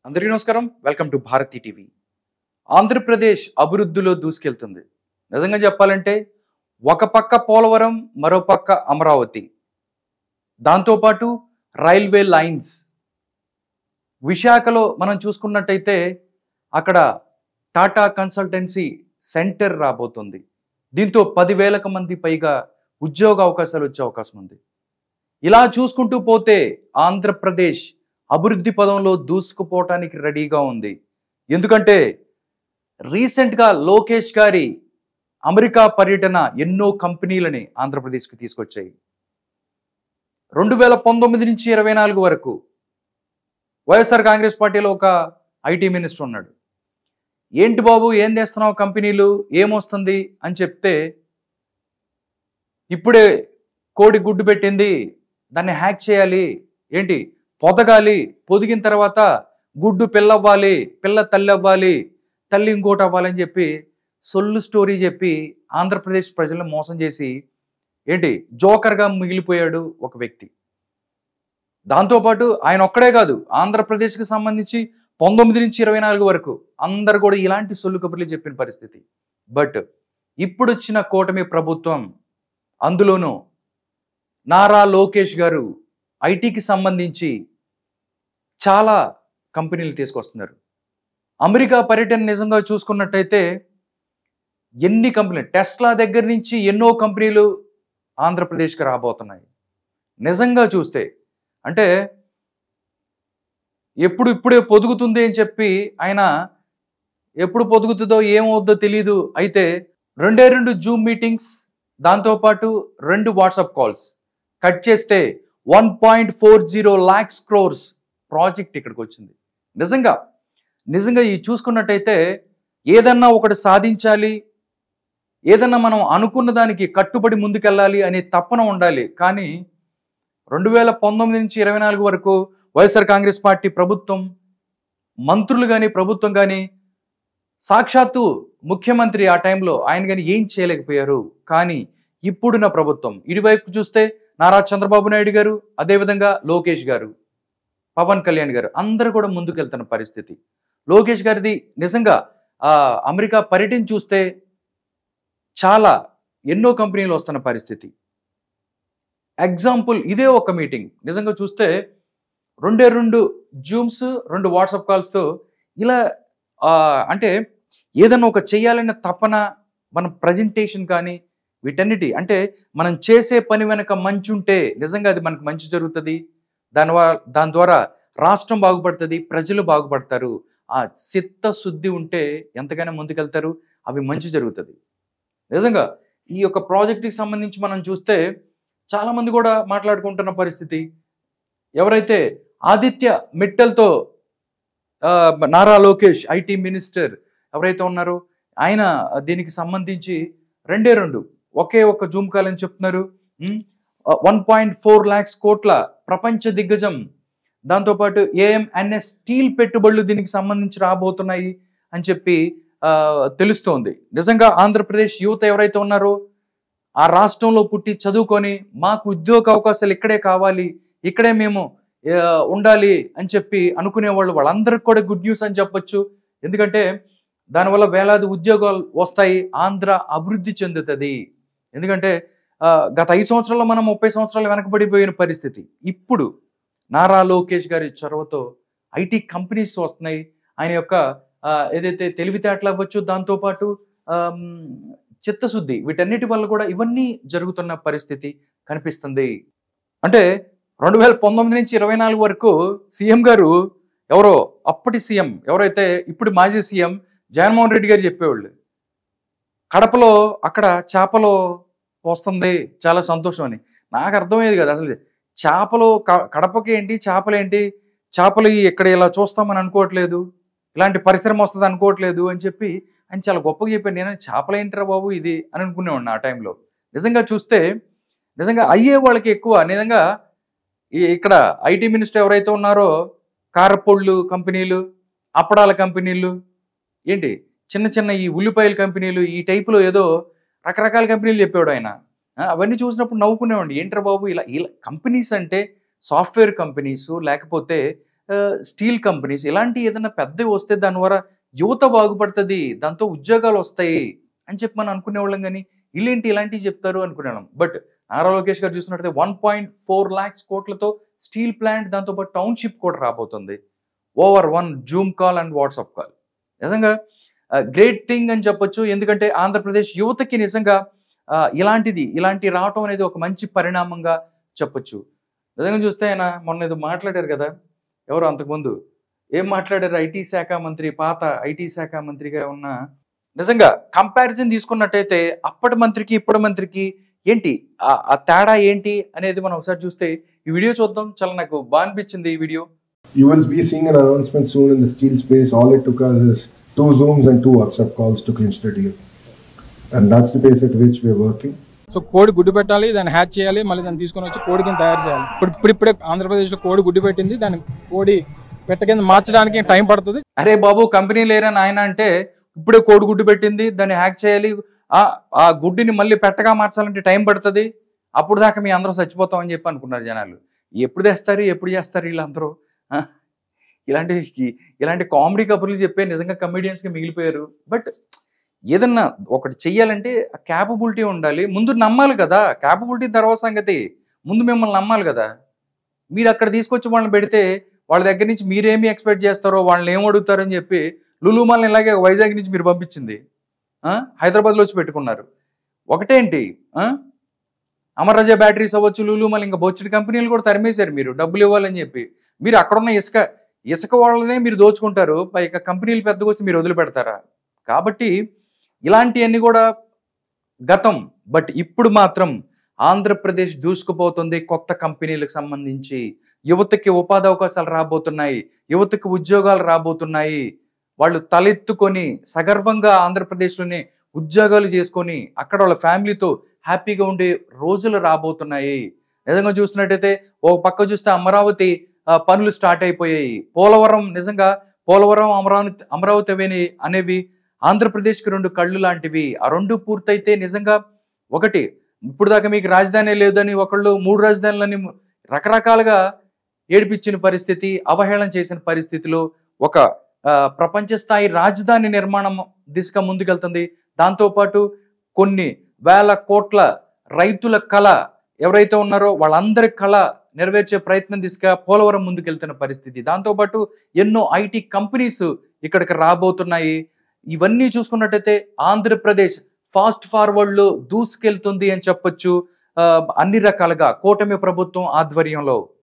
అందరికీ నమస్కారం welcome to Bharati TV Andhra Pradesh అభివృద్ధిలో దూసుకెళ్తుంది నిజంగా చెప్పాలంటే ఒక పక్క పోలవరం మరో పక్క అమరావతి దాంతోపాటు రైల్వే లైన్స్ విశాఖలో మనం చూసుకున్నట్టయితే అక్కడ టాటా కన్సల్టెన్సీ సెంటర్ రాబోతుంది దీంతో పదివేలకు మంది పైగా ఉద్యోగ అవకాశాలు వచ్చే అవకాశం ఉంది ఇలా చూసుకుంటూ పోతే ఆంధ్రప్రదేశ్ అభివృద్ధి పదంలో దూసుకుపోవటానికి రెడీగా ఉంది ఎందుకంటే రీసెంట్గా లోకేష్ గారి అమెరికా పర్యటన ఎన్నో కంపెనీలని ఆంధ్రప్రదేశ్కి తీసుకొచ్చాయి రెండు వేల పంతొమ్మిది నుంచి ఇరవై నాలుగు వరకు వైఎస్ఆర్ కాంగ్రెస్ పార్టీలో ఒక ఐటీ మినిస్టర్ ఉన్నాడు ఏంటి బాబు ఏం చేస్తున్నావు కంపెనీలు ఏమొస్తుంది అని చెప్తే ఇప్పుడే కోడి గుడ్డు పెట్టింది దాన్ని హ్యాక్ చేయాలి ఏంటి పొదగాలి పొదిగిన తర్వాత గుడ్డు పిల్లవ్వాలి పిల్ల తల్లి అవ్వాలి తల్లి ఇంకోటి అవ్వాలి అని చెప్పి సొల్లు స్టోరీ చెప్పి ఆంధ్రప్రదేశ్ ప్రజలను మోసం చేసి ఏంటి జోకర్గా మిగిలిపోయాడు ఒక వ్యక్తి దాంతోపాటు ఆయన ఒక్కడే కాదు ఆంధ్రప్రదేశ్కి సంబంధించి పంతొమ్మిది నుంచి ఇరవై నాలుగు వరకు అందరు కూడా ఇలాంటి సొల్లు కబుర్లు చెప్పిన పరిస్థితి బట్ ఇప్పుడు వచ్చిన కూటమి ప్రభుత్వం అందులోనూ నారా లోకేష్ గారు ఐటీకి సంబంధించి చాలా కంపెనీలు తీసుకొస్తున్నారు అమెరికా పర్యటన నిజంగా చూసుకున్నట్టయితే ఎన్ని కంపెనీలు టెస్లా దగ్గర నుంచి ఎన్నో కంపెనీలు ఆంధ్రప్రదేశ్కి రాబోతున్నాయి నిజంగా చూస్తే అంటే ఎప్పుడు ఇప్పుడే పొదుగుతుంది అని చెప్పి ఆయన ఎప్పుడు పొదుగుతుందో ఏమవుద్దో తెలియదు అయితే రెండే రెండు జూమ్ మీటింగ్స్ దాంతోపాటు రెండు వాట్సాప్ కాల్స్ కట్ చేస్తే one point four zero lakhs crores project ఇక్కడికి వచ్చింది నిజంగా నిజంగా ఈ చూసుకున్నట్టయితే ఏదన్నా ఒకటి సాధించాలి ఏదన్నా మనం అనుకున్న దానికి కట్టుబడి ముందుకెళ్ళాలి అనే తపన ఉండాలి కానీ రెండు వేల పంతొమ్మిది నుంచి ఇరవై నాలుగు వరకు వైఎస్ఆర్ కాంగ్రెస్ పార్టీ ప్రభుత్వం మంత్రులు కానీ ప్రభుత్వం కానీ సాక్షాత్తు ముఖ్యమంత్రి ఆ టైంలో ఆయన కానీ ఏం చేయలేకపోయారు కానీ ఇప్పుడున్న ప్రభుత్వం ఇటువైపు చూస్తే నారా చంద్రబాబు నాయుడు గారు అదేవిధంగా లోకేష్ గారు పవన్ కళ్యాణ్ గారు అందరూ కూడా ముందుకెళ్తున్న పరిస్థితి లోకేష్ గారిది నిజంగా ఆ అమెరికా పర్యటన చూస్తే చాలా ఎన్నో కంపెనీలు వస్తున్న పరిస్థితి ఎగ్జాంపుల్ ఇదే ఒక మీటింగ్ నిజంగా చూస్తే రెండే రెండు జూమ్స్ రెండు వాట్సాప్ కాల్స్తో ఇలా ఆ, అంటే ఏదైనా ఒక చేయాలనే తపన మన ప్రజెంటేషన్ కానీ వీటన్నిటి అంటే మనం చేసే పని వెనక మంచి ఉంటే నిజంగా అది మనకు మంచి జరుగుతుంది దాని వా- దాని ద్వారా రాష్ట్రం బాగుపడుతుంది ప్రజలు బాగుపడతారు ఆ చిత్తశుద్ధి ఉంటే ఎంతకైనా ముందుకెళ్తారు అవి మంచి జరుగుతుంది నిజంగా ఈ యొక్క ప్రాజెక్ట్కి సంబంధించి మనం చూస్తే చాలా మంది కూడా మాట్లాడుకుంటున్న పరిస్థితి ఎవరైతే ఆదిత్య మిట్టల్తో ఆ, నారా లోకేష్ ఐటీ మినిస్టర్ ఎవరైతే ఉన్నారో ఆయన దీనికి సంబంధించి రెండే రెండు ఒకే ఒక జూమ్ కాల్ అని చెప్తున్నారు వన్ పాయింట్ ఫోర్ ల్యాక్స్ కోట్ల ప్రపంచ దిగ్గజం దాంతోపాటు ఏఎంఎన్ఎస్ స్టీల్ పెట్టుబడులు దీనికి సంబంధించి రాబోతున్నాయి అని చెప్పి ఆ, తెలుస్తోంది నిజంగా ఆంధ్రప్రదేశ్ యువత ఎవరైతే ఉన్నారో ఆ రాష్ట్రంలో పుట్టి చదువుకొని మాకు ఉద్యోగ అవకాశాలు ఇక్కడే కావాలి ఇక్కడే మేము ఆ, ఉండాలి అని చెప్పి అనుకునే వాళ్ళు వాళ్ళందరికి కూడా గుడ్ న్యూస్ అని చెప్పొచ్చు ఎందుకంటే దానివల్ల వేలాది ఉద్యోగాలు వస్తాయి ఆంధ్ర అభివృద్ధి చెందుతుంది ఎందుకంటే ఆ, గత ఐదు సంవత్సరాల్లో మనం ముప్పై సంవత్సరాలు వెనకబడిపోయిన పరిస్థితి ఇప్పుడు నారా లోకేష్ గారి చొరవతో ఐటీ కంపెనీస్ వస్తున్నాయి ఆయన యొక్క ఆ, ఏదైతే తెలివితేటలు అవ్వచ్చు దాంతోపాటు ఆమ్, చిత్తశుద్ధి వీటన్నిటి వల్ల కూడా ఇవన్నీ జరుగుతున్న పరిస్థితి కనిపిస్తుంది అంటే రెండు వేల పంతొమ్మిది నుంచి ఇరవై నాలుగు వరకు సీఎం గారు ఎవరో అప్పటి సీఎం ఎవరైతే ఇప్పుడు మాజీ సీఎం జగన్మోహన్ రెడ్డి గారు చెప్పేవాళ్ళు కడపలో అక్కడ చేపలు పోస్తుంది చాలా సంతోషం అని నాకు అర్థమయ్యేది కదా అసలు చేపలు క- కడపకి ఏంటి చేపలు ఏంటి చేపలు ఇక్కడ ఇలా చూస్తామని అనుకోవట్లేదు ఇలాంటి పరిశ్రమ వస్తుంది అనుకోవట్లేదు అని చెప్పి ఆయన చాలా గొప్పగా చెప్పాను నేను చేపలు ఏంటిరా బాబు ఇది అని అనుకునేవాడిని ఆ టైంలో నిజంగా చూస్తే నిజంగా అయ్యే వాళ్ళకి ఎక్కువ నిజంగా ఈ- ఇక్కడ ఐటీ మినిస్టర్ ఎవరైతే ఉన్నారో కారపొళ్ళు కంపెనీలు అప్పడాల కంపెనీలు ఏంటి చిన్న చిన్న ఈ ఉల్లిపాయల కంపెనీలు ఈ టైపులో ఏదో రకరకాల కంపెనీలు చెప్పాడు ఆయన ఆ, అవన్నీ చూసినప్పుడు నవ్వుకునేవాడిని ఏంట్రా బాబు ఇలా ఇలా కంపెనీస్ అంటే సాఫ్ట్వేర్ కంపెనీస్ లేకపోతే స్టీల్ కంపెనీస్ ఇలాంటి ఏదైనా పెద్దవి వస్తే దాని ద్వారా యువత బాగుపడుతుంది దాంతో ఉద్యోగాలు వస్తాయి అని చెప్పి మనం అనుకునేవాళ్ళం కానీ వీళ్ళేంటి ఇలాంటివి చెప్తారు అనుకునేవాళ్ళం బట్ నారా లోకేష్ గారు చూసినట్టయితే వన్ పాయింట్ ఫోర్ ల్యాక్స్ కోట్లతో స్టీల్ ప్లాంట్ దాంతోపాటు టౌన్షిప్ కూడా రాబోతుంది over one Zoom call and WhatsApp call నిజంగా గ్రేట్ థింగ్ అని చెప్పొచ్చు ఎందుకంటే ఆంధ్రప్రదేశ్ యువతకి నిజంగా ఆ, ఇలాంటిది ఇలాంటి రావటం అనేది ఒక మంచి పరిణామంగా చెప్పొచ్చు నిజంగా చూస్తే ఆయన మొన్న ఏదో మాట్లాడారు కదా ఎవరు అంతకుముందు ఏం మాట్లాడారు ఐటీ శాఖ మంత్రి పాత ఐటీ శాఖ మంత్రిగా ఉన్న నిజంగా కంపారిజన్ తీసుకున్నట్టయితే అప్పటి మంత్రికి ఇప్పటి మంత్రికి ఏంటి ఆ- ఆ తేడా ఏంటి అనేది మనం ఒకసారి చూస్తే ఈ వీడియో చూద్దాం చాలా నాకు బాగా అనిపించింది ఈ video You will be seeing an announcement soon in the steel space. All it took us is two Zooms and two WhatsApp calls to clinch the deal. And that's the pace at which we're working. So కోడి గుడ్డు పెట్టాలి దాన్ని hatch చేయాలి మళ్ళీ దాన్ని తీసుకొని వచ్చి కోడి కింద తయారు చేయాలి ఇప్పుడు ఇప్పుడు ఇప్పుడే ఆంధ్రప్రదేశ్లో కోడి గుడ్డు పెట్టింది దాన్ని కోడి పెట్ట కింద మార్చడానికి టైం పడుతుంది అరే బాబు కంపెనీ లేరా నాయన అంటే ఇప్పుడే కోడిగుడ్డు పెట్టింది దాన్ని హ్యాక్ చేయాలి ఆ ఆ గుడ్డుని మళ్ళీ పెట్టగా మార్చాలంటే టైం పడుతుంది అప్పుడు దాకా మీ అందరూ చచ్చిపోతామని చెప్పి అనుకున్నారు జనాలు ఎప్పుడు తెస్తారు ఎప్పుడు చేస్తారు వీళ్ళందరూ ఆ? ఇలాంటి ఇలాంటి కామెడీ కబుర్లు చెప్పే నిజంగా కమెడియన్స్గా మిగిలిపోయారు బట్ ఏదన్నా ఒకటి చెయ్యాలంటే ఆ క్యాపబిలిటీ ఉండాలి ముందు నమ్మాలి కదా క్యాపబిలిటీ తర్వాత సంగతి ముందు మిమ్మల్ని నమ్మాలి కదా మీరు అక్కడ తీసుకొచ్చి వాళ్ళని పెడితే వాళ్ళ దగ్గర నుంచి మీరేమి ఎక్స్పెక్ట్ చేస్తారో వాళ్ళని ఏం అడుగుతారని చెప్పి లులుమాల్ని ఇలాగే వైజాగ్ నుంచి మీరు పంపించింది ఆ? హైదరాబాద్లో వచ్చి పెట్టుకున్నారు ఒకటేంటి ఆ? అమర్రాజా బ్యాటరీస్ అవ్వచ్చు లులుమాల్ ఇంకా బొచ్చడి కంపెనీలు కూడా తరిమేశారు మీరు డబ్బులు ఇవ్వాలని చెప్పి మీరు అక్కడున్న ఇసుక ఇసుక వాళ్ళనే మీరు దోచుకుంటారు పైగా కంపెనీలు పెద్దగా వచ్చి మీరు వదిలిపెడతారా కాబట్టి ఇలాంటివన్నీ కూడా గతం బట్ ఇప్పుడు మాత్రం ఆంధ్రప్రదేశ్ దూసుకుపోతుంది కొత్త కంపెనీలకు సంబంధించి యువతకి ఉపాధి అవకాశాలు రాబోతున్నాయి యువతకి ఉద్యోగాలు రాబోతున్నాయి వాళ్ళు తలెత్తుకొని సగర్వంగా ఆంధ్రప్రదేశ్లోనే ఉద్యోగాలు చేసుకొని అక్కడ వాళ్ళ ఫ్యామిలీతో హ్యాపీగా ఉండే రోజులు రాబోతున్నాయి నిజంగా చూసినట్టయితే ఓ పక్క చూస్తే అమరావతి ఆ, పనులు స్టార్ట్ అయిపోయాయి పోలవరం నిజంగా పోలవరం అమరావతి అమరావతి అవేని అనేవి ఆంధ్రప్రదేశ్కి రెండు కళ్ళు లాంటివి ఆ రెండు పూర్తయితే నిజంగా ఒకటి ఇప్పుడు దాకా మీకు రాజధాని లేదని ఒకళ్ళు మూడు రాజధానులని రకరకాలుగా ఏడిపించిన పరిస్థితి అవహేళన చేసిన పరిస్థితిలో ఒక ఆ, ప్రపంచ స్థాయి రాజధాని నిర్మాణం దిశగా ముందుకెళ్తుంది దాంతోపాటు కొన్ని వేల కోట్ల రైతుల కళ ఎవరైతే ఉన్నారో వాళ్ళందరి కళ నెరవేర్చే ప్రయత్నం దిశగా పోలవరం ముందుకెళ్తున్న పరిస్థితి దాంతోపాటు ఎన్నో ఐటీ కంపెనీస్ ఇక్కడికి రాబోతున్నాయి ఇవన్నీ చూసుకున్నట్టయితే ఆంధ్రప్రదేశ్ ఫాస్ట్ ఫార్వర్డ్ లో దూసుకెళ్తుంది అని చెప్పొచ్చు ఆ, అన్ని రకాలుగా కూటమి ప్రభుత్వం ఆధ్వర్యంలో